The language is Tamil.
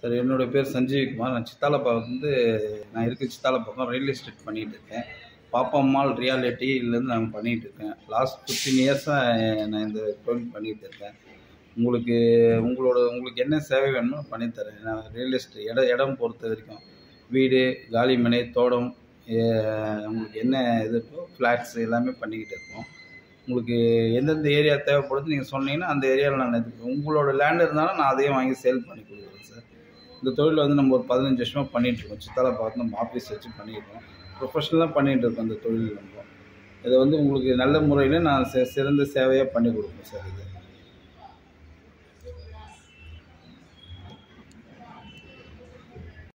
சார் என்னோடய பேர் சஞ்சீவ் குமார் நான் சித்தாலப்பா வந்து நான் இருக்க சித்தாலப்பக்கம் ரியல் எஸ்டேட் பண்ணிகிட்டு இருக்கேன் பாப்பா மால் ரியாலிட்டியிலேருந்து நான் பண்ணிகிட்டு இருக்கேன் லாஸ்ட் ஃபிஃப்டீன் இயர்ஸாக நான் இந்த தொழில் பண்ணிகிட்டு இருக்கேன் உங்களுக்கு உங்களோட உங்களுக்கு என்ன சேவை வேணுமோ பண்ணித்தரேன் நான் ரியல் எஸ்டேட் இடம் இடம் பொறுத்த வரைக்கும் வீடு காலிமனை தோட்டம் ஏ- உங்களுக்கு என்ன இது இருக்கோ ஃப்ளாட்ஸ் எல்லாமே பண்ணிக்கிட்டு இருக்கோம் உங்களுக்கு எந்தெந்த ஏரியா தேவைப்படுது நீங்கள் சொன்னீங்கன்னா அந்த ஏரியாவில் நான் இது உங்களோட லேண்ட் இருந்தாலும் நான் அதையும் வாங்கி சேல் பண்ணி கொடுக்குறேன் சார் இந்த தொழில் வந்து நம்ம ஒரு பதினஞ்சு வருஷமாக பண்ணிகிட்டு இருக்கோம் சித்தால பார்த்து நம்ம ஆஃபீஸ் வச்சு பண்ணியிருக்கோம் ப்ரொஃபஷனலாக பண்ணிகிட்டு இருக்கோம் இந்த தொழில் நம்ம இதை வந்து உங்களுக்கு நல்ல முறையில் நான் சி- சிறந்த சேவையாக பண்ணி கொடுப்பேன் சார் இது